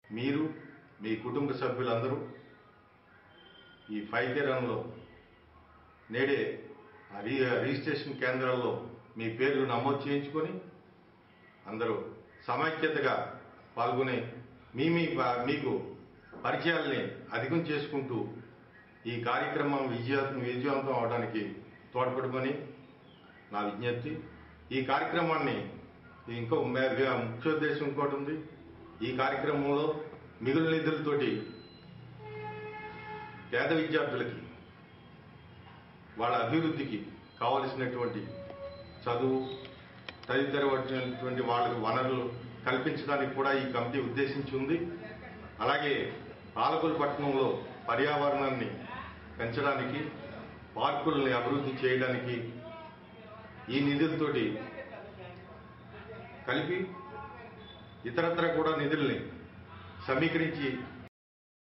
మీరు మీ కుటుంబ సభ్యులందరూ ఈ ఫైవ్ రన్లో నేడే ఆ రీ రిజిస్ట్రేషన్ కేంద్రాల్లో మీ పేర్లు నమోదు చేయించుకొని అందరూ సమైక్యతగా పాల్గొని మీ మీ మీకు పరిచయాల్ని అధికం చేసుకుంటూ ఈ కార్యక్రమం విజయ విజయవంతం అవడానికి తోడ్పడమని నా విజ్ఞప్తి ఈ కార్యక్రమాన్ని ఇంకో మే- వే- ముఖ్యోద్దేశం ఇంకోటి ఉంది ఈ కార్యక్రమంలో మిగులు నిధులతోటి పేద విద్యార్థులకి వాళ్ళ అభివృద్ధికి కావలసినటువంటి చదువు తదితరమైనటువంటి వాళ్ళకి వనరులు కల్పించడానికి కూడా ఈ కమిటీ ఉద్దేశించి ఉంది అలాగే పాలకుల పట్టణంలో పర్యావరణాన్ని పెంచడానికి పార్కుల్ని అభివృద్ధి చేయడానికి ఈ నిధులతోటి కలిపి ఇతరత్ర కూడా నిధుల్ని సమీకరించి